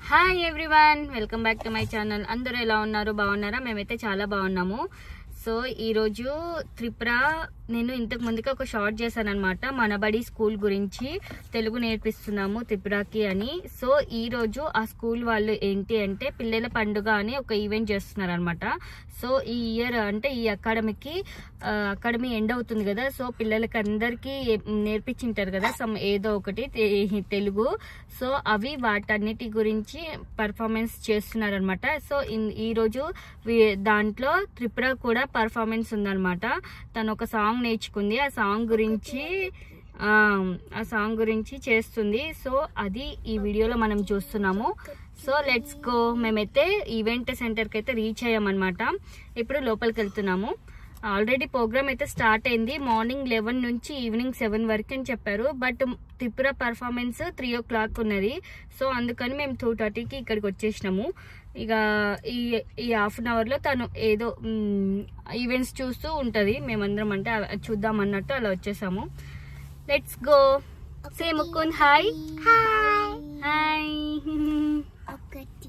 Hi everyone welcome back to my channel అందరూ ఎలా ఉన్నారు బాగున్నారా మేమైతే చాలా బాగున్నాము సో ఈరోజు త్రిపుర నేను ఇంతకు ముందుగా ఒక షార్ట్ చేశాను అనమాట మనబడి స్కూల్ గురించి తెలుగు నేర్పిస్తున్నాము త్రిపురకి అని సో ఈరోజు ఆ స్కూల్ వాళ్ళు ఏంటి అంటే పిల్లల పండుగ అని ఒక ఈవెంట్ చేస్తున్నారు అనమాట సో ఈ ఇయర్ అంటే ఈ అకాడమీకి అకాడమీ ఎండ్ అవుతుంది కదా సో పిల్లలకి అందరికీ నేర్పించింటారు కదా సమ్ ఏదో ఒకటి తె- తెలుగు సో అవి వాటన్నిటి గురించి పర్ఫార్మెన్స్ చేస్తున్నారు అనమాట సో ఇన్- ఈరోజు వీ- దాంట్లో త్రిపుర కూడా పర్ఫార్మెన్స్ ఉందన్నమాట తను ఒక సాంగ్ నేర్చుకుంది ఆ సాంగ్ గురించి ఆ, ఆ సాంగ్ గురించి చేస్తుంది సో అది ఈ వీడియోలో మనం చూస్తున్నాము సో లెట్స్ గో మేమైతే ఈవెంట్ సెంటర్కి అయితే రీచ్ అయ్యామన్నమాట ఇప్పుడు లోపలికి వెళ్తున్నాము ఆల్రెడీ ప్రోగ్రామ్ అయితే స్టార్ట్ అయింది మార్నింగ్ లెవెన్ నుంచి ఈవినింగ్ సెవెన్ వరకు అని చెప్పారు but Tripura performance three o'clock ఉన్నది సో అందుకని మేము టూ థర్టీకి ఇక్కడికి వచ్చేసినాము ఇక ఈ ఈ హాఫ్ అన్ అవర్లో తను ఏదో ఈవెంట్స్ చూస్తూ ఉంటుంది మేమందరం అంటే అ- చూద్దాం అన్నట్టు అలా వచ్చేసాము let's go say Mukund hi hi ఒకటి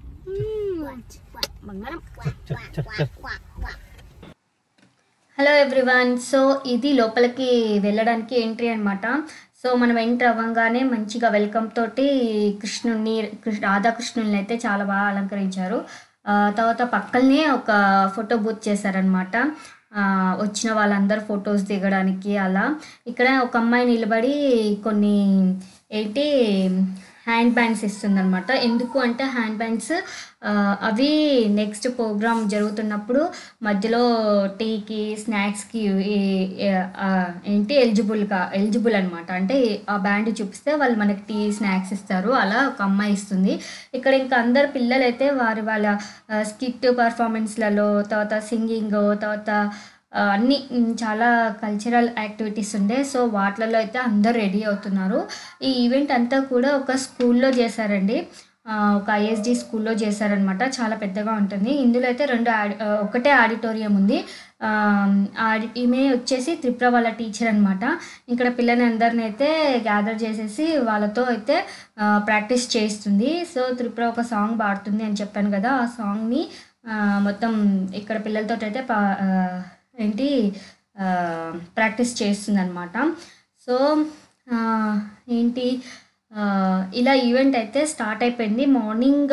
బంగారం హలో హలో ఎవ్రీవన్ సో ఇది లోపలికి వెళ్ళడానికి ఎంట్రీ అన్నమాట సో మనం ఎంటర్ అవ్వగానే మంచిగా వెల్కమ్ తోటి కృష్ణుడిని కృష్ణ రాధాకృష్ణుల్ని అయితే చాలా బాగా అలంకరించారు ఆ, తర్వాత పక్కనే ఒక ఫోటో బూత్ చేశారనమాట వచ్చిన వాళ్ళందరూ ఫొటోస్ దిగడానికి అలా ఇక్కడ ఒక అమ్మాయి నిలబడి కొన్ని ఏంటి హ్యాండ్ బ్యాండ్స్ ఇస్తుందన్నమాట ఎందుకు అంటే హ్యాండ్ బ్యాండ్స్ అవి నెక్స్ట్ ప్రోగ్రామ్ జరుగుతున్నప్పుడు మధ్యలో టీకి స్నాక్స్కి ఏంటి ఎలిజిబుల్గా ఎలిజిబుల్ అనమాట అంటే ఆ బ్యాండ్ చూపిస్తే వాళ్ళు మనకి టీ స్నాక్స్ ఇస్తారు అలా ఒక అమ్మాయి ఇస్తుంది ఇక్కడ ఇంకా అందరు పిల్లలు అయితే వారి వాళ్ళ స్కిట్ పర్ఫార్మెన్స్లలో తర్వాత సింగింగ్ తర్వాత ఆ, అన్ని మ్, చాలా కల్చరల్ యాక్టివిటీస్ ఉండే సో వాటిలలో అయితే అందరు రెడీ అవుతున్నారు ఈ ఈవెంట్ అంతా కూడా ఒక స్కూల్లో చేశారండి ఆ, ఒక ఐఎస్డి స్కూల్లో చేశారనమాట చాలా పెద్దగా ఉంటుంది ఇందులో అయితే రెండు ఆడి ఆ, ఒకటే ఆడిటోరియం ఉంది ఆ, ఆడి ఈమె వచ్చేసి త్రిపుర వాళ్ళ టీచర్ అనమాట ఇక్కడ పిల్లల్ని అందరిని అయితే గ్యాదర్ చేసేసి వాళ్ళతో అయితే ప్రాక్టీస్ చేయిస్తుంది సో త్రిపుర ఒక సాంగ్ పాడుతుంది అని చెప్పాను కదా ఆ సాంగ్ని మొత్తం ఇక్కడ పిల్లలతో అయితే పా- ఆ, ఏంటి ప్రాక్టీస్ చేస్తుంది అనమాట సో ఆ, ఏంటి ఆ, ఇలా ఈవెంట్ అయితే స్టార్ట్ అయిపోయింది మార్నింగ్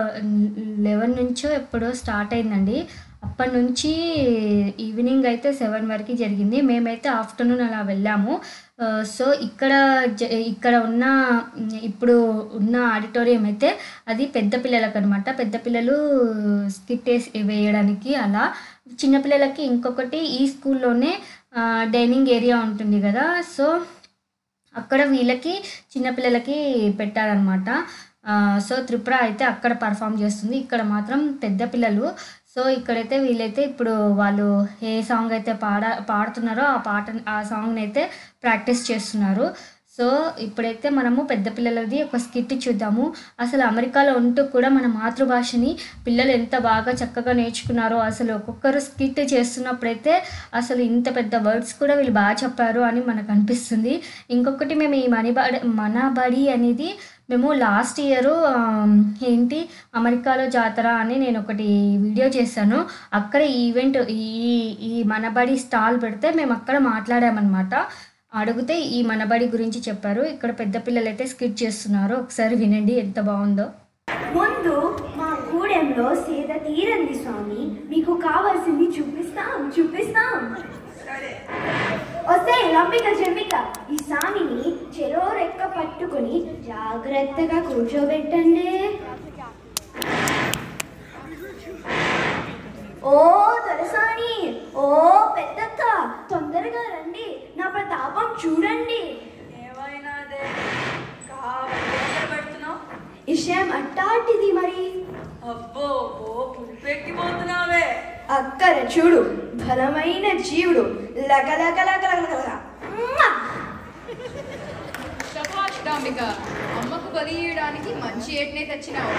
లెవెన్ నుంచో ఎప్పుడో స్టార్ట్ అయిందండి అప్పటి నుంచి ఈవినింగ్ అయితే సెవెన్ వరకు జరిగింది మేమైతే ఆఫ్టర్నూన్ అలా వెళ్ళాము ఆ, సో ఇక్కడ జ- ఇక్కడ ఉన్న ఉమ్, ఇప్పుడు ఉన్న ఆడిటోరియం అయితే అది పెద్ద పిల్లలకు అనమాట పెద్ద పిల్లలు స్కిట్ వేసి వేయడానికి అలా చిన్నపిల్లలకి ఇంకొకటి ఈ స్కూల్లోనే డైనింగ్ ఏరియా ఉంటుంది కదా సో అక్కడ వీళ్ళకి చిన్నపిల్లలకి పెట్టారనమాట సో త్రిపుర అయితే అక్కడ పర్ఫామ్ చేస్తుంది ఇక్కడ మాత్రం పెద్ద పిల్లలు సో ఇక్కడైతే వీళ్ళైతే ఇప్పుడు వాళ్ళు ఏ సాంగ్ అయితే పాడ పాడుతున్నారో ఆ పాట ఆ సాంగ్ని అయితే ప్రాక్టీస్ చేస్తున్నారు సో ఇప్పుడైతే మనము పెద్ద పిల్లలది ఒక స్కిట్ చూద్దాము అసలు అమెరికాలో ఉంటూ కూడా మన మాతృభాషని పిల్లలు ఎంత బాగా చక్కగా నేర్చుకున్నారో అసలు ఒక్కొక్కరు స్కిట్ చేస్తున్నప్పుడైతే అసలు ఇంత పెద్ద వర్డ్స్ కూడా వీళ్ళు బాగా చెప్పారు అని మనకు అనిపిస్తుంది ఇంకొకటి మేము ఈ మణిబడి మన బడి అనేది మేము లాస్ట్ ఇయర్ ఏంటి అమెరికాలో జాతర అని నేను ఒకటి వీడియో చేశాను అక్కడ ఈ ఈవెంట్ ఈ ఈ మనబడి స్టాల్ పెడితే మేము అక్కడ మాట్లాడామన్నమాట అడిగితే ఈ మనబడి గురించి చెప్పారు ఇక్కడ పెద్ద పిల్లలు అయితే స్కిట్ చేస్తున్నారు ఒకసారి వినండి ఎంత బాగుందో ముందు మా గూడెంలో సేద తీరండి స్వామి మీకు కావాల్సింది చూపిస్తాం చూపిస్తాం వస్తే రంపిక చెంపిక ఈ స్వామిని చెరో రెక్క పట్టుకొని జాగ్రత్తగా కూర్చోబెట్టండి ఓ దొరసాని ఓ పెద్దక్క తొందరగా రండి నా ప్రతాపం చూడండి ఏమైనాదే కావాలి పెడుతున్నావు విషయం అట్టాటిది మరి అబ్బో ఓ పులిపెక్కిపోతున్నావే అక్కర చూడు బలమైన జీవుడు లగలగ లగలగలగ శభాష్టాంబిక అమ్మకు బలి ఇయ్యడానికి మంచి ఏట్నే తెచ్చినావు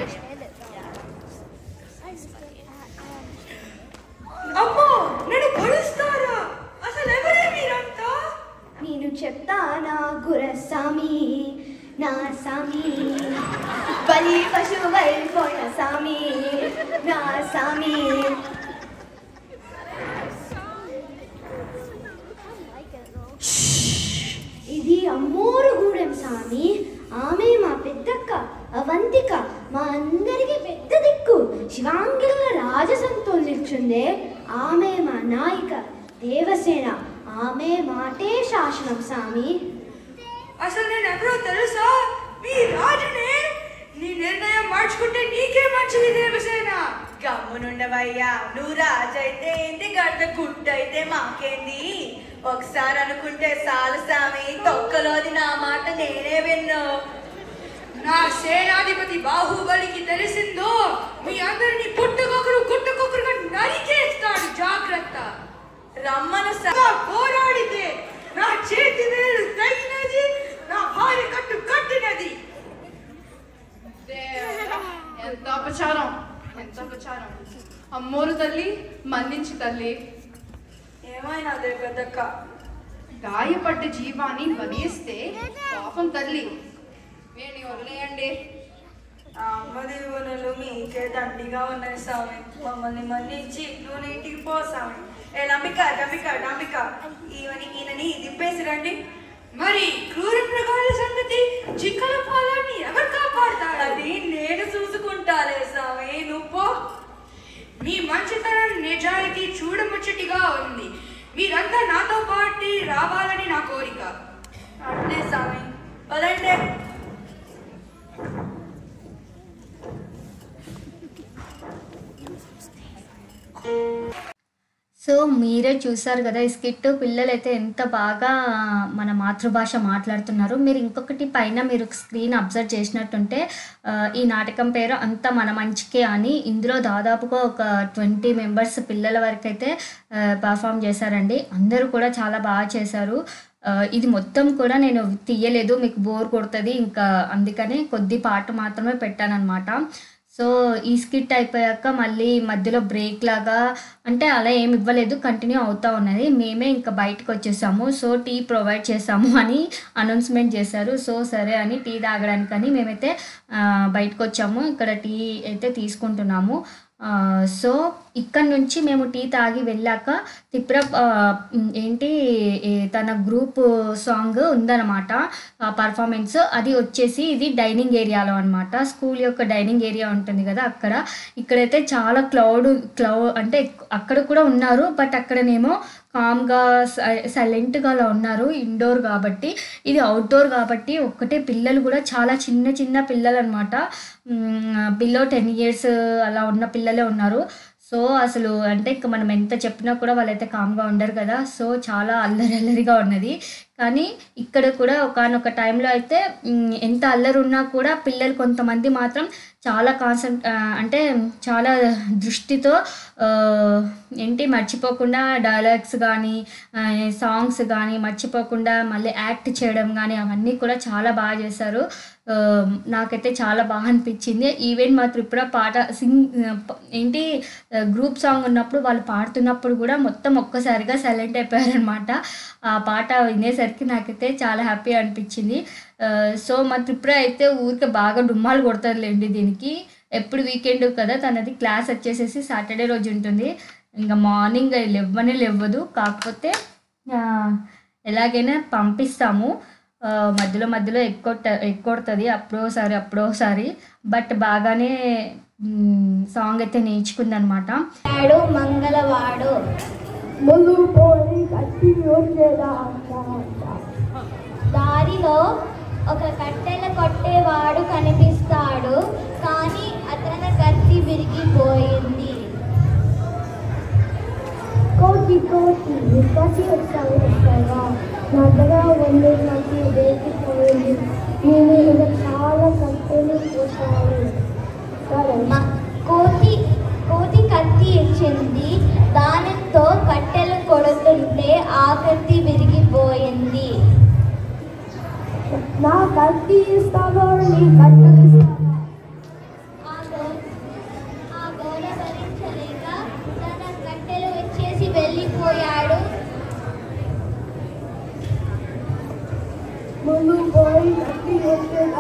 అమ్మో నన్ను పొడుస్తారా అసలు ఎవరే మీరంతా నేను చెప్తానా గురస్వామి నా సామి బలి పశువైపోయిన సామి నా సామి ఇది అమ్మోరుగూడెం స్వామి ఆమె మా పెద్దక్క అవంతిక మా అందరికి పెద్ద దిక్కు శివాంగిల రాజసంతో నిల్చుందే ఆమె మా నాయిక దేవసేన ఆమె మాటే శాసనం స్వామి అసలు నేను ఎవరో తెలుసా మీ రాజునే నీ నిర్ణయం మార్చుకుంటే నీకే మంచిది దేవసేన గమ్మునుండవయ్యా నువ్వు రాజైతే ఏంటి గడ్డ గుట్టయితే మాకేంది ఒకసారి అనుకుంటే సాలు సామి తొక్కలోది నా మాట నేనే విన్ను నా సేనాధిపతి బాహుబలికి తెలిసిందో మీ అందరిని పుట్టుకొకరు గుట్టుకొకరుగా నరికేస్తాడు జాగ్రత్త రమ్మను సా సగా పోరాడితే నా చేతి వేలు తగినది నా భార్య కట్టు కట్టినది దేవుడా, ఎంత అపచారం ఎంత అపచారం అమ్మోరు తల్లి మన్నించి తల్లి ఏమైనాదే పెద్దక్క గాయపడ్డ జీవాన్ని వదిలేస్తే పాపం తల్లి వీడిని వదిలేయండి ఆ అమ్మ దీవెనలు మీకే దండిగా ఉన్నాయి స్వామి మమ్మల్ని మన్నించి నువ్వు ఇంటికి పో స్వామి ఏ లంబిక డంబిక డంబిక ఈవని ఈయనని దింపేసి రండి మరి క్రూర మృగాల సంగతి జిక్కల పాలాన్ని ఎవరు కాపాడతారు అది నేను చూసుకుంటాలే స్వామి నువ్వు పో. మీ మంచితనం నిజాయితీ చూడముచ్చటిగా ఉంది మీరంతా నాతో పాటు రావాలని నా కోరిక అట్నే స్వామి పదండి సో మీరే చూసారు కదా ఈ స్కిట్ పిల్లలైతే ఎంత బాగా మన మాతృభాష మాట్లాడుతున్నారు మీరు ఇంకొకటి పైన మీరు స్క్రీన్ అబ్జర్వ్ చేసినట్టుంటే ఆ, ఈ నాటకం పేరు అంత మన మంచికే అని ఇందులో దాదాపుగా ఒక ట్వంటీ మెంబర్స్ పిల్లల వరకు అయితే పర్ఫామ్ చేశారండి అందరూ కూడా చాలా బాగా చేశారు ఆ, ఇది మొత్తం కూడా నేను తీయలేదు మీకు బోర్ కొడుతుంది ఇంకా అందుకని కొద్ది పాట మాత్రమే పెట్టానన్నమాట సో ఈ స్కిట్ అయిపోయాక మళ్ళీ మధ్యలో బ్రేక్ లాగా అంటే అలా ఏమి ఇవ్వలేదు కంటిన్యూ అవుతా ఉన్నది మేమే ఇంకా బయటకు వచ్చేసాము సో టీ ప్రొవైడ్ చేసాము అని అనౌన్స్మెంట్ చేశారు సో సరే అని టీ తాగడానికని మేమైతే ఆ, బయటకు వచ్చాము ఇక్కడ టీ అయితే తీసుకుంటున్నాము ఆ, సో ఇక్కడ నుంచి మేము టీ తాగి వెళ్ళాక తిప్ర ఆ, ఏంటి ఏ, తన గ్రూప్ సాంగ్ ఉందన్నమాట పర్ఫార్మెన్స్ అది వచ్చేసి ఇది డైనింగ్ ఏరియాలో అనమాట స్కూల్ యొక్క డైనింగ్ ఏరియా ఉంటుంది కదా అక్కడ ఇక్కడైతే చాలా క్లౌడ్ క్లౌ అంటే అక్కడ కూడా ఉన్నారు బట్ అక్కడనేమో కామ్గా సైలెంట్గా అలా ఉన్నారు ఇండోర్ కాబట్టి ఇది అవుట్డోర్ కాబట్టి ఒక్కటే పిల్లలు కూడా చాలా చిన్న చిన్న పిల్లలు అనమాట బిలో టెన్ ఇయర్స్ అలా ఉన్న పిల్లలే ఉన్నారు సో అసలు అంటే ఇంకా మనం ఎంత చెప్పినా కూడా వాళ్ళైతే కామ్గా ఉండరు కదా సో చాలా అల్లరి అల్లరిగా ఉన్నది కానీ ఇక్కడ కూడా ఒకనొక టైంలో అయితే మ్, ఎంత అల్లరి ఉన్నా కూడా పిల్లలు కొంతమంది మాత్రం చాలా కాన్సన్ అంటే చాలా దృష్టితో ఆ, ఏంటి మర్చిపోకుండా డైలాగ్స్ కానీ సాంగ్స్ కానీ మర్చిపోకుండా మళ్ళీ యాక్ట్ చేయడం కానీ అవన్నీ కూడా చాలా బాగా చేశారు ఆ, నాకైతే చాలా బాగా అనిపించింది ఈవెన్ మా త్రిపుర పాట సింగ్ ఏంటి గ్రూప్ సాంగ్ ఉన్నప్పుడు వాళ్ళు పాడుతున్నప్పుడు కూడా మొత్తం ఒక్కసారిగా సైలెంట్ అయిపోయారనమాట ఆ పాట వినేసరికి నాకైతే చాలా హ్యాపీ అనిపించింది ఆ, సో మా త్రిపుర అయితే ఊరికే బాగా డుమ్మాలు కొడతారులేండి దీనికి ఎప్పుడు వీకెండ్ కదా తనది క్లాస్ వచ్చేసేసి సాటర్డే రోజు ఉంటుంది ఇంకా మార్నింగ్ లేవనే లేవదు కాకపోతే ఆ, ఎలాగైనా పంపిస్తాము ఆ, మధ్యలో మధ్యలో ఎక్కొట్ట ఎక్కొడుతుంది అప్పుడోసారి అప్పుడోసారి బట్ బాగానే సాంగ్ అయితే నేర్చుకుందనమాట వాడు మంగళవాడు దారిలో ఒక కట్టెల కొట్టేవాడు కనిపిస్తాడు కానీ అతని కత్తి విరిగిపోయింది కోటి కోటి విపసి వచ్చావు వస్తావా నల్లగా ఉంది నాకు వేగిపోయింది నేను ఇక చాలా కట్టెలు పోతాను సరే మ- కోతి కోతి కత్తి ఇచ్చింది దానితో కట్టెలు కొడుతుంటే ఆ కత్తి విరిగిపోయింది నా కత్తి ఇస్తావో నీ కట్టు ఇస్తావా ఆ గో- ఆ గోడ భరించలేక తన కట్టెలు వచ్చేసి వెళ్ళిపోయాడు ముందు పోయి కత్తి వచ్చేదా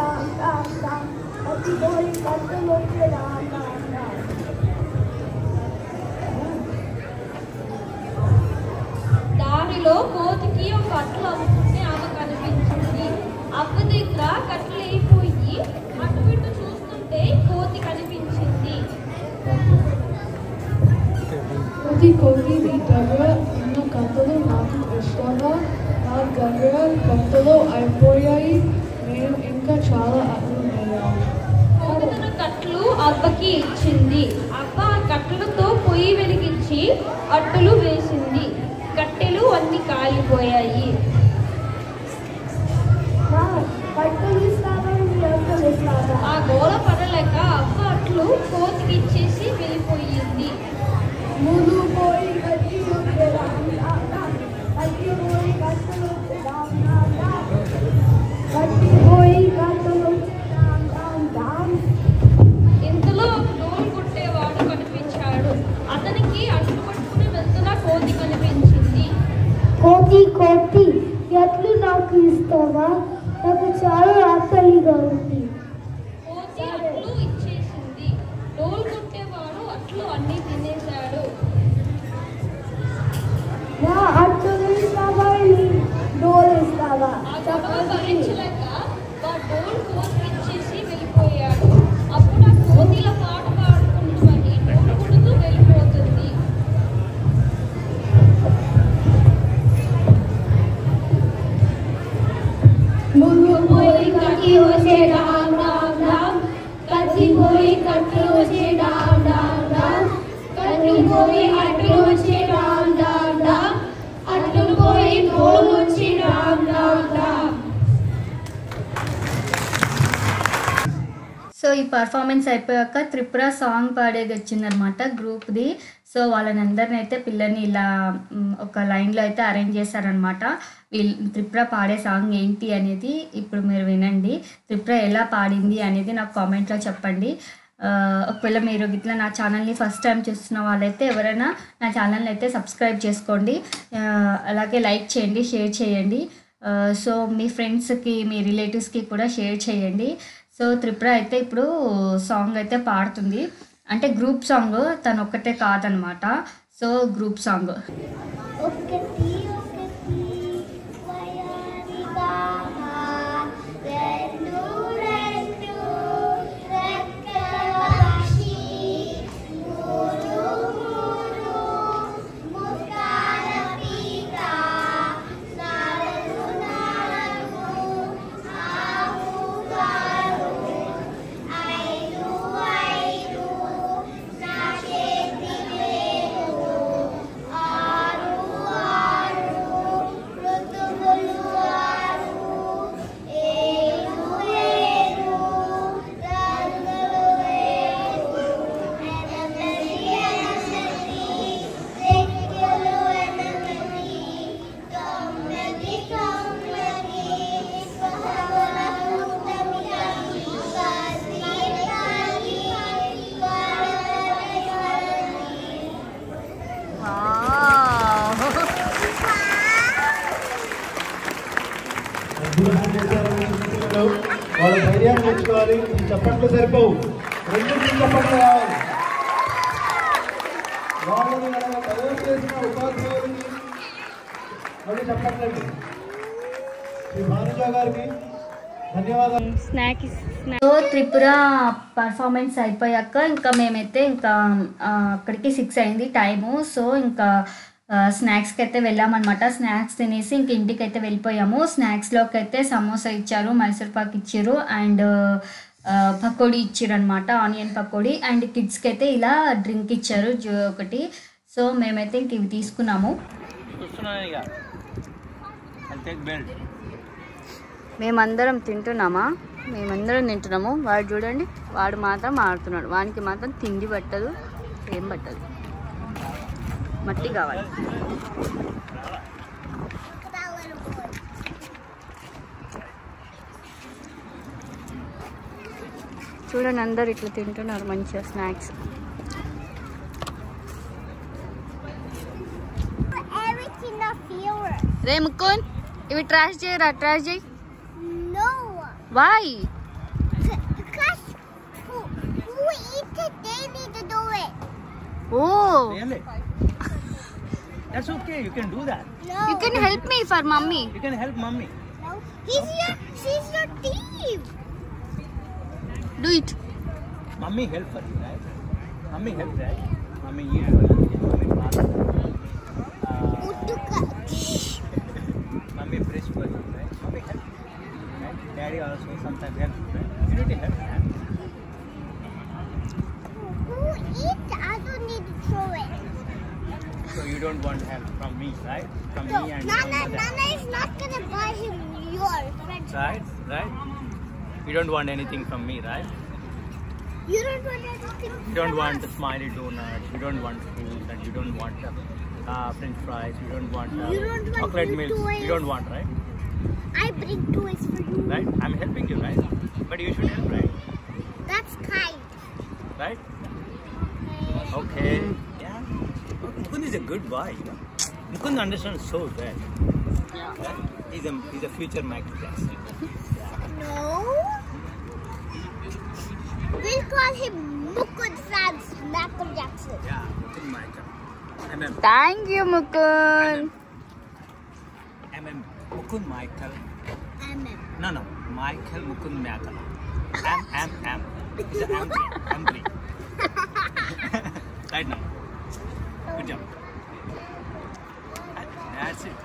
కోతి కోతి నీ దగ్గర ఉన్న కథలు నాకు ఇష్టంగా నా దగ్గర కథలు అయిపోయాయి నేను ఇంకా చాలా అర్థం కోతున్న కట్లు అబ్బకి ఇచ్చింది అబ్బ ఆ కట్లతో పొయ్యి వెలిగించి అట్టులు వేసింది కట్టెలు అన్ని కాలిపోయాయి బట్టలు ఇస్తావా నీ అక్కలు ఇస్తావా ఆ గోల పడలేక అబ్బ అట్లు కోతికి ఇచ్చేసి వెళ్ళిపోయింది ముందు పోయి కట్టి ఉంటే రామ్ రామ్ రామ్. కట్టి పోయి కట్టలు ఉంటే రామ్ రామ్ రామ్. కట్టి పోయి కట్టలు ఉంటే రామ్ రామ్ రామ్. ఇంతలో డోలు కొట్టేవాడు కనిపించాడు అతనికి అట్లు పట్టుకుని వెళ్తున్న కోతి కనిపించింది కోతి కోతి ఎట్లు నాకు ఇస్తావా నాకు చాలా ఆకలిగా ఉంది కోతి అట్లు ఇచ్చేసింది డోలు కొట్టేవాడు అట్లు అన్ని తినేశాడు నా అట్లు ఇస్తావా నీ డోలు ఇస్తావా ఆ గొడవ భరించలేక ఆ డోల్ కోతికి ఇచ్చేసి వెళ్ళిపోయాడు అప్పుడు ఆ కోతిల పాట పాడుకుంటూ డోలు కొడుతూ వెళ్ళిపోతుంది ముందు పోయి కట్టి వచ్చే డామ్ డామ్ డామ్ కత్తి పోయి కట్టి వచ్చే డామ్ డామ్ డామ్ కట్టి పోయి అట్లు వచ్చే డామ్ డామ్ డామ్ అట్లు పోయి డోలు వచ్చి డామ్ డామ్ డామ్ సో ఈ పర్ఫార్మెన్స్ అయిపోయాక త్రిపుర సాంగ్ పాడేది వచ్చిందనమాట గ్రూప్ది సో వాళ్ళని అందరిని అయితే పిల్లల్ని ఇలా మ్, ఒక లైన్లో అయితే అరేంజ్ చేశారనమాట వీళ్ళు త్రిపుర పాడే సాంగ్ ఏంటి అనేది ఇప్పుడు మీరు వినండి త్రిపుర ఎలా పాడింది అనేది నాకు కామెంట్లో చెప్పండి ఆ, ఒకవేళ మీరు ఇట్లా నా ఛానల్ని ఫస్ట్ టైం చూస్తున్న వాళ్ళైతే ఎవరైనా నా ఛానల్ని అయితే సబ్స్క్రైబ్ చేసుకోండి ఆ, అలాగే లైక్ చేయండి షేర్ చేయండి ఆ, సో మీ ఫ్రెండ్స్కి మీ రిలేటివ్స్కి కూడా షేర్ చేయండి సో త్రిపుర అయితే ఇప్పుడు సాంగ్ అయితే పాడుతుంది అంటే గ్రూప్ సాంగ్ తను ఒక్కటే కాదనమాట సో గ్రూప్ సాంగ్ ఒకటి ఒకటి వయారి బామా రెండు రెండు రెక్కల పక్షి మూడు మూడు ముఖాల పీక నాలుగు నాలుగు ఆరు ఆరు ఐదు ఐదు నా చేతి లేదు ఆరు ఆరు ఋతువులు ఆరు ఏడు ఏడు రంగులు ఏడు ఎనభై ఎనభై రెక్కలు ఎనభై తొమ్మిది తొమ్మిది పదవుల కూటమి పది పది పదవి పది అద్భుతంగా చేశారు మీ పిల్లలు. వాళ్ళ ధైర్యాన్ని మెచ్చుకోవాలి ఈ చప్పట్లు సరిపోవు రెండు మూడు చప్పట్లు కావాలి వాళ్ళని అలా తయారు చేసిన ఉపాధ్యాయులకి మళ్ళీ చెప్పట్లండి శ్రీ భానుజ గారికి ధన్యవాదాలు సో త్రిపుర పర్ఫార్మెన్స్ అయిపోయాక ఇంకా మేమైతే ఇంకా ఆ, అక్కడికి సిక్స్ అయింది టైము సో ఇంకా స్నాక్స్కి అయితే వెళ్ళామన్నమాట స్నాక్స్ తినేసి ఇంక ఇంటికి అయితే వెళ్ళిపోయాము స్నాక్స్లోకి అయితే సమోసా ఇచ్చారు మైసూర్ పాక్ ఇచ్చారు అండ్ పకోడీ ఇచ్చారు అనమాట ఆనియన్ పకోడీ అండ్ కిడ్స్కి అయితే ఇలా డ్రింక్ ఇచ్చారు జూ ఒకటి సో మేమైతే ఇంక ఇవి తీసుకున్నాము చూస్తున్నాను ఇక అది టేక్ బెల్ట్ మేమందరం తింటున్నామా మేమందరం తింటున్నాము వాడు చూడండి వాడు మాత్రం ఆడుతున్నాడు వానికి మాత్రం తిండి పట్టదు ఏం పట్టదు మట్టి కావాలి చూడండి అందరు ఇట్లా తింటున్నారు మంచిగా స్నాక్స్ Everything the fewer. రే ముక్కోన్ ఇవి ట్రాష్ చేయరా ట్రాష్ చేయి No. వాయ్ Because who, who eats it, they need to do it. Oh Really? That's okay. You can do that. No. You can help me for mommy You can help mommy. no. He's your, she's your thief. Do it Mommy help for you, right? Mommy help, right? Mommy eat for you. Mommy pass. Mommy fresh person, right? Mommy help. Right? Daddy also sometimes helps, right? You need to help. right? Who eats? I don't need to throw it. So you don't want help from me, right? From No, me and Nana, your mother. Nana is not gonna buy him your French Right? Right? You don't want anything from me, right? You don't want anything. You don't want the smiley donuts, you don't want food, and you don't want uh, french fries, you don't want uh, You don't want chocolate new milk, toys. you don't want, right? I bring toys for you. Right? I'm helping you, right? But you should help, right? That's kind. Right? Okay. Yeah. Mukund is a good boy, you know. Mukund understands so well. Right? He's a he's a future Michael Jackson. No. We'll call him Mukund Franz Michael Jackson. Yeah, Mukund Michael. MM. Thank you Mukund MM. Mukund Michael. Amen. No, no. Michael Mukund Michael. M M M. It's a M three. M three. right now. Good job. That's it.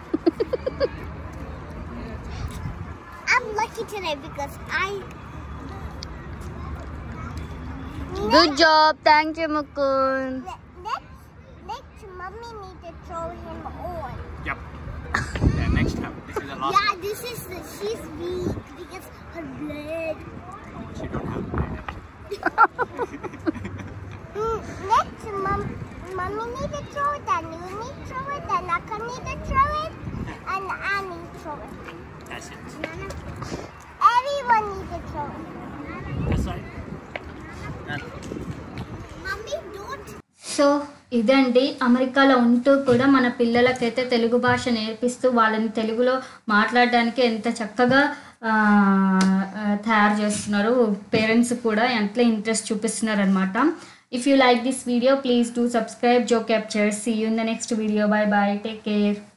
I'm lucky today because I good job thank you Mukund Ne- next next mommy need to throw him on. Yep. Yeah, next time. This is the last. Yeah, this is the, she's weak because her blood. She don't have blood. Mm, next mom, mommy need to throw it, and you need to throw it, and Naka need to throw it, and I need to throw it. That's it. Everyone need to throw it. That's right. Done. Mommy, don't. So ఇదండి అమెరికాలో ఉంటూ కూడా మన పిల్లలకైతే తెలుగు భాష నేర్పిస్తూ వాళ్ళని తెలుగులో మాట్లాడడానికి ఎంత చక్కగా ఆ, ఆ, తయారు చేస్తున్నారు పేరెంట్స్ కూడా ఎంత ఇంట్రెస్ట్ చూపిస్తున్నారు అనమాట if you like this video please do subscribe Jo capture see you in the next video bye bye take care